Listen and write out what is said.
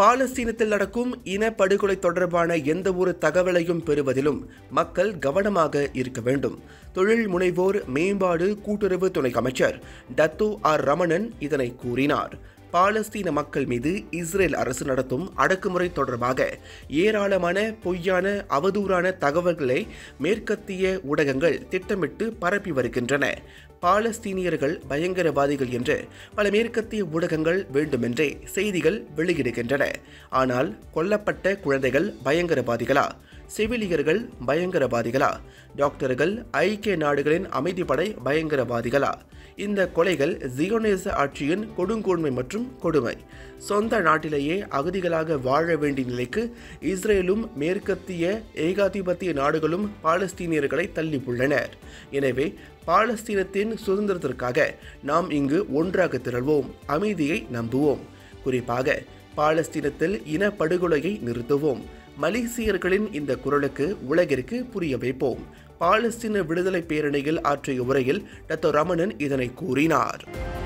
பாலஸ்தீனத்தில் நடக்கும் இனப்படுகொலை தொடர்பான எந்த ஒரு தகவலையும் பெறுவதிலும் மக்கள் கவனமாக இருக்க வேண்டும் தொழில் முனைவோர் மேம்பாடு கூட்டுறவு துணை அமைச்சர் டத்து ஆர் ரமணன் இதனை கூறினார் பாலஸ்தீன மக்கள் மீது இஸ்ரேல் அரசு நடத்தும் அடக்குமுறை தொடர்பாக ஏராளமான பொய்யான அவதூறான தகவல்களை மேற்கத்திய ஊடகங்கள் திட்டமிட்டு பரப்பி வருகின்றன பாலஸ்தீனியர்கள் பயங்கரவாதிகள் என்று பல மேற்கத்திய ஊடகங்கள் வேண்டுமென்றே செய்திகள் வெளியிடுகின்றன ஆனால் கொல்லப்பட்ட குழந்தைகள் பயங்கரவாதிகளா செவிலியர்கள் பயங்கரவாதிகளா டாக்டர்கள் ஐக்கிய நாடுகளின் அமைதிப்படை பயங்கரவாதிகளா இந்த கொலைகள் ஜியோனேச ஆட்சியின் கொடுங்கோன்மை மற்றும் கொடுமை சொந்த நாட்டிலேயே அகதிகளாக வாழ வேண்டிய நிலைக்கு இஸ்ரேலும் மேற்கத்திய ஏகாதிபத்திய நாடுகளும் பாலஸ்தீனியர்களை தள்ளியுள்ளனர் எனவே பாலஸ்தீனத்தின் சுதந்திரத்திற்காக நாம் இங்கு ஒன்றாக திரள்வோம் அமைதியை நம்புவோம் குறிப்பாக பாலஸ்தீனத்தில் இனப்படுகொலையை நிறுத்துவோம் மலேசியர்களின் இந்த குரலுக்கு உலகிற்கு புரிய வைப்போம் பாலஸ்தீன விடுதலை பேரணியில் ஆற்றிய உரையில் டத்தோ ரமணன் இதனை கூறினார்